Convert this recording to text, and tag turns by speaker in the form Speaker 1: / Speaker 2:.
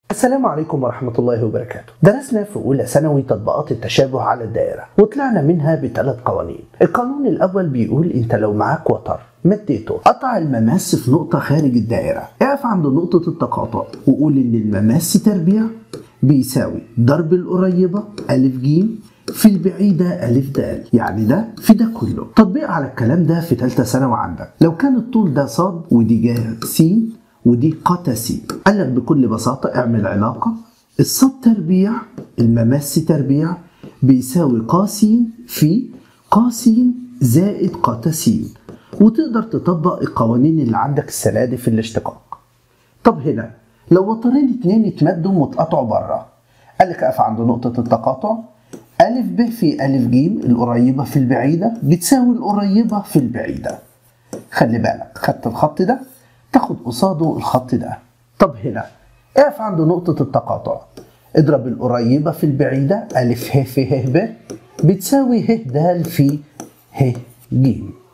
Speaker 1: السلام عليكم ورحمة الله وبركاته درسنا في أولى ثانوي تطبيقات التشابه على الدائرة وطلعنا منها بثلاث قوانين القانون الأول بيقول أنت لو معاك وتر مديته قطع المماس في نقطة خارج الدائرة اقف عند نقطة التقاطع وقول إن المماس تربيع بيساوي ضرب القريبة ألف جيم في البعيدة ألف د يعني ده في ده كله تطبيق على الكلام ده في ثالثة ثانوي عندك لو كان الطول ده صاد ودي جهة س ودي قتا س قال لك بكل بساطة اعمل علاقة الصاد تربيع المماس تربيع بيساوي ق س في ق س زائد قتا س وتقدر تطبق القوانين اللي عندك السنة دي في الاشتقاق طب هنا لو وترين اتنين اتمدوا واتقطعوا بره قال لك اقف عند نقطة التقاطع ألف ب في ألف ج القريبة في البعيدة بتساوي القريبة في البعيدة خلي بالك خدت الخط ده تاخد قصاده الخط ده طب هنا اقف عند نقطة التقاطع اضرب القريبة في البعيدة ألف ه في ه ب بتساوي ه د في ه ج